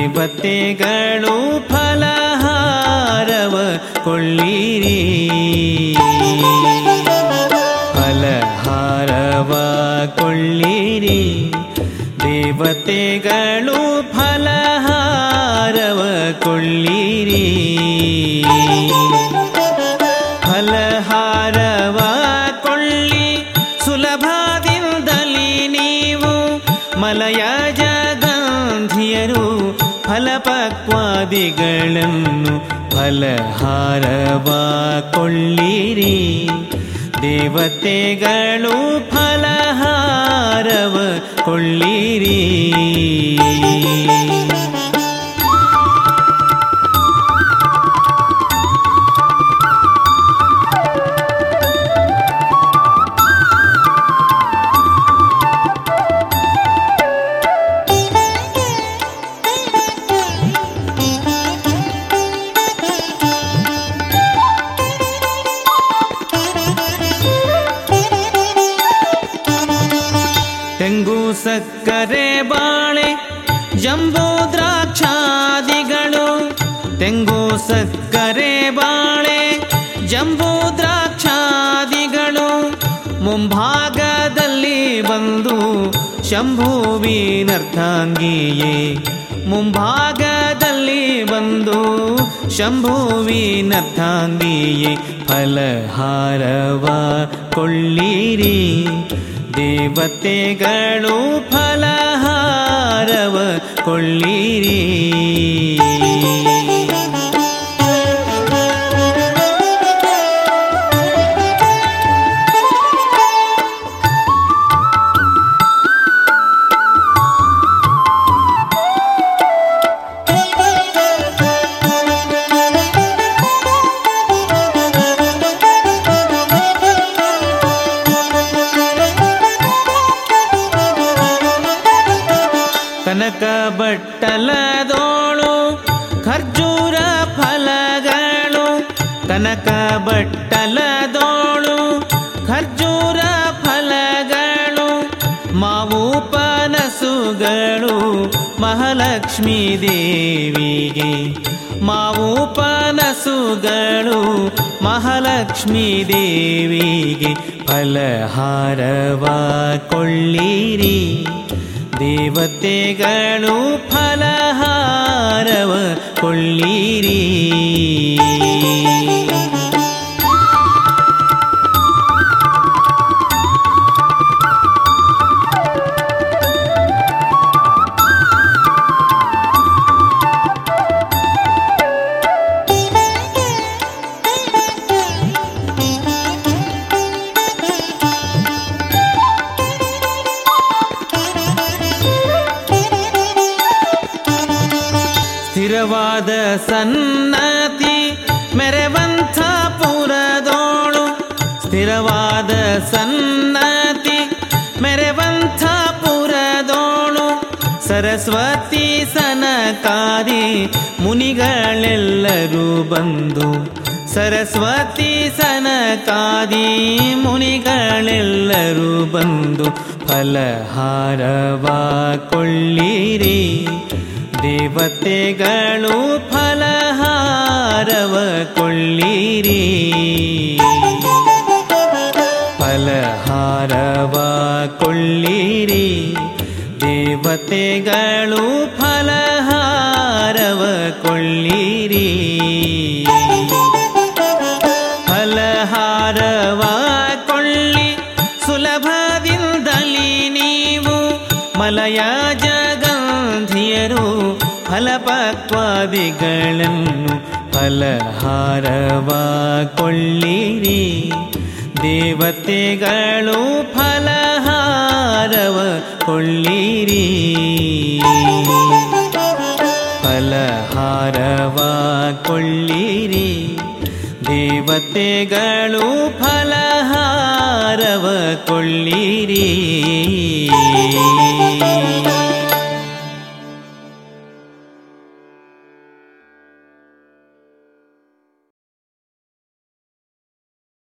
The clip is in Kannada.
ದೇವತೆಗಳು ಫಲಹಾರವ ಕೊಳ್ಳಿರಿ ಫಲಹಾರವ ಕೊಳ್ಳಿರಿ ದೇವತೆಗಳು ಫಲಹಾರವ ಕೊಳ್ಳಿರಿ ಫಲಹಾರವ ಕೊಳ್ಳಿ ಸುಲಭದಿಂದಲಿ ನೀವು ಮಲಯ ಜಗಂಧಿಯರು ಫಲಪಕ್ವಾದಿಗಳನ್ನು ಫಲಹಾರವ ಕೊಳ್ಳಿರಿ ದೇವತೆಗಳು ಫಲಹಾರವ ಕೊಳ್ಳಿರಿ ತೆಂಗು ಸಕ್ಕರೆ ಬಾಳೆ ಜಂಬೂ ದ್ರಾಕ್ಷಾದಿಗಳು ತೆಂಗು ಸಕ್ಕರೆ ಬಾಳೆ ಜಂಬೂ ದ್ರಾಕ್ಷಾದಿಗಳು ಮುಂಭಾಗದಲ್ಲಿ ಬಂದು ಶಂಭುವಿನರ್ಥಾಂಗಿಯೇ ಮುಂಭಾಗದಲ್ಲಿ ಬಂದು ಶಂಭುವಿನರ್ಥಾಂಗಿಯೇ ಫಲಹಾರವ ಕೊಳ್ಳಿರಿ ದೇವತೆಗಳು ಫಲಹಾರವ ಕೊಳ್ಳಿರಿ ಕನಕ ಬಟ್ಟಲದೋಳು ಖರ್ಜೂರ ಫಲಗಳು ಕನಕ ಬಟ್ಟಲದೋಳು ಖರ್ಜೂರ ಫಲಗಳು ಮಾವು ಪನಸುಗಳು ಮಹಾಲಕ್ಷ್ಮೀ ದೇವಿಗೆ ಮಾವು ಪನಸುಗಳು ಮಹಾಲಕ್ಷ್ಮೀ ದೇವಿಗೆ ಫಲಹಾರವ ಕೊಳ್ಳಿರಿ ದೇವತೆಗಳು ಫಲಹಾರವ ಕೊಳ್ಳಿರಿ ಸ್ಥಿರವಾದ ಸನ್ನತಿ ಮೆರವಂಥ ಪುರದೋಳು ಸ್ಥಿರವಾದ ಸನ್ನತಿ ಮೆರವಂಥ ಪುರದೋಳು ಸರಸ್ವತಿ ಸನಕಾದಿ ಮುನಿಗಳೆಲ್ಲರೂ ಬಂದು ಸರಸ್ವತಿ ಸನಕಾದಿ ಮುನಿಗಳೆಲ್ಲರೂ ಬಂದು ಫಲಹಾರವ ಕೊಳ್ಳಿರಿ ದೇವತೆಗಳು ಫಲಹಾರವ ಕೊಳ್ಳಿರಿ ಫಲಹಾರವ ಕೊಳ್ಳಿರಿ ದೇವತೆಗಳು ಫಲಹಾರವ ಕೊಳ್ಳಿರಿ ಫಲಹಾರವ ಕೊಳ್ಳಿ ಸುಲಭದಿಂದಲಿ ನೀವು ಮಲಯ ಜಗಂಧಿಯರು ಫಲಪಕ್ವಾದಿಗಳನ್ನು ಫಲಹಾರವ ಕೊಳ್ಳಿರಿ ದೇವತೆಗಳು ಫಲಹಾರವ ಕೊಳ್ಳಿರಿ ಫಲಹಾರವ ಕೊಳ್ಳಿರಿ ದೇವತೆಗಳು ಫಲಹಾರವ ಕೊಳ್ಳಿರಿ